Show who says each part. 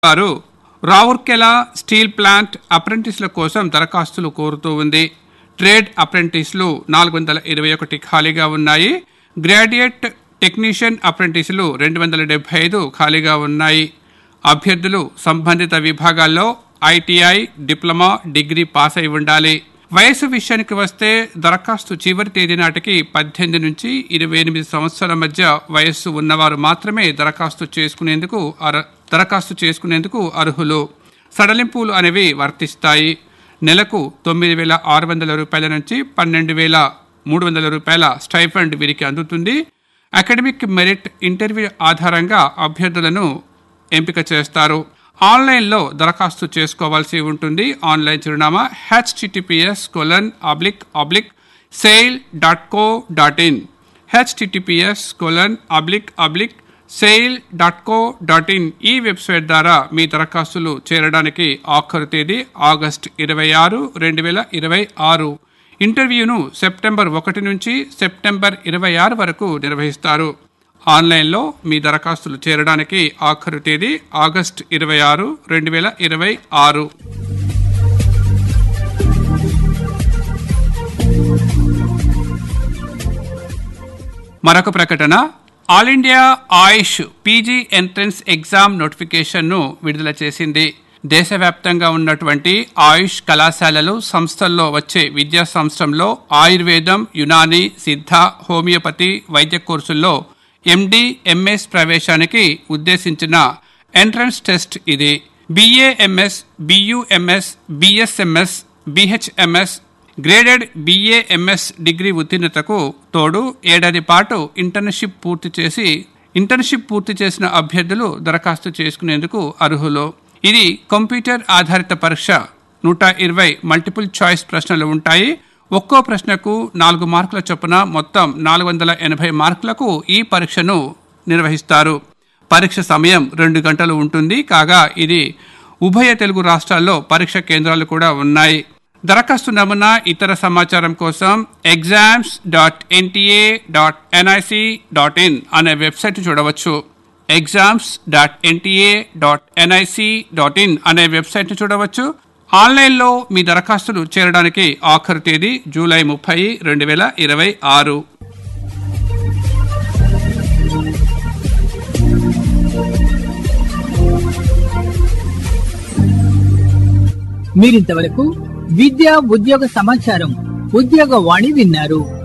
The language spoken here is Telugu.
Speaker 1: వారు రావుర్కెలా స్టీల్ ప్లాంట్ అప్రెంటిస్ల కోసం దరఖాస్తులు కోరుతూ ఉంది ట్రేడ్ అప్రెంటిస్లు నాలుగు వందల ఇరవై ఒకటి ఖాళీగా ఉన్నాయి గ్రాడ్యుయేట్ టెక్నీషియన్ అప్రెంటిస్లు రెండు వందల డెబ్బై ఐదు ఖాళీగా ఉన్నాయి అభ్యర్థులు సంబంధిత విభాగాల్లో ఐటీఐ డిప్లొమా డిగ్రీ పాస్ అయి ఉండాలి వయసు విషయానికి వస్తే దరఖాస్తు చివరి తేదీ నాటికి పద్దెనిమిది నుంచి ఇరవై ఎనిమిది సంవత్సరాల మధ్య వయస్సు ఉన్నవారు మాత్రమే దరఖాస్తు చేసుకునేందుకు అర- దరఖాస్తు చేసుకునేందుకు అర్హులు సడలింపులు అనేవి వర్తిస్తాయి నెలకు తొమ్మిది వేల ఆరు వందల రూపాయల నుంచి పన్నెండు వేల మూడు వందల రూపాయల స్టైఫండ్ వీరికి అందుతుంది అకాడమిక్ మెరిట్ ఇంటర్వ్యూ ఆధారంగా అభ్యర్థులను ఎంపిక చేస్తారు ఆన్లైన్లో దరఖాస్తు చేసుకోవాల్సి ఉంటుంది ఆన్లైన్ చిరునామా HTTPS colon oblique oblique SAIL dot co dot in HTTPS colon oblique oblique SAIL dot co dot in ఈ వెబ్సైట్ ద్వారా మీ దరఖాస్తులు చేరడానికి ఆఖరు తేదీ ఆగస్ట్ ఇరవై ఆరు రెండు వేల ఇరవై ఆరు ఇంటర్వ్యూను సెప్టెంబర్ ఒకటి నుంచి సెప్టెంబర్ ఇరవై ఆరు వరకు నిర్వహిస్తారు ఆన్లైన్లో మీ దరఖాస్తులు చేరడానికి ఆఖరు తేదీ ఆగస్ట్ ఇరవై ఆరు రెండు వేల ఇరవై ఆరు మరొక ప్రకటన all India AYUSH PG entrance exam నోటిఫికేషన్ను విడుదల చేసింది దేశవ్యాప్తంగా ఉన్నటువంటి ఆయుష్ కళాశాలలు సంస్థల్లో వచ్చే విద్యా సంవత్సరంలో ఆయుర్వేదం యునాని సిద్ధ హోమియోపతి వైద్య కోర్సుల్లో ఎండి ఎంఎస్ ప్రవేశానికి ఉద్దేశించిన ఎంట్రన్స్ టెస్ట్ ఇది BAMS BUMS BSMS BHMS graded BAMS degree ఉత్తీర్ణతకు తోడు ఏడాది పాటు ఇంటర్న్షిప్ పూర్తి చేసి ఇంటర్న్షిప్ పూర్తి చేసిన అభ్యర్థులు దరఖాస్తు చేసుకునేందుకు అర్హులు ఇది కంప్యూటర్ ఆధారిత పరీక్ష నూట ఇరవై మల్టిపుల్ చాయిస్ ప్రశ్నలు ఉంటాయి ఒక్కో ప్రశ్నకు నాలుగు మార్కుల చొప్పున మొత్తం నాలుగు వందల ఎనభై మార్కులకు ఈ పరీక్షను నిర్వహిస్తారు పరీక్ష సమయం రెండు గంటలు ఉంటుంది కాగా ఇది ఉభయ తెలుగు రాష్ట్రాల్లో పరీక్ష కేంద్రాలు కూడా ఉన్నాయి దరఖాస్తు నమూనా ఇతర సమాచారం కోసం exams dot NTA dot NIC dot in అనే వెబ్సైట్ చూడవచ్చు exams dot NTA dot NIC dot in అనే వెబ్సైట్ చూడవచ్చు ఆన్లైన్లో మీ దరఖాస్తులు చేరడానికి ఆఖరు తేదీ జూలై ముప్పై రెండు వేల ఇరవై ఆరు
Speaker 2: మీరింతవరకు విద్య ఉద్యోగ సమాచారం ఉద్యోగ వాణి విన్నారు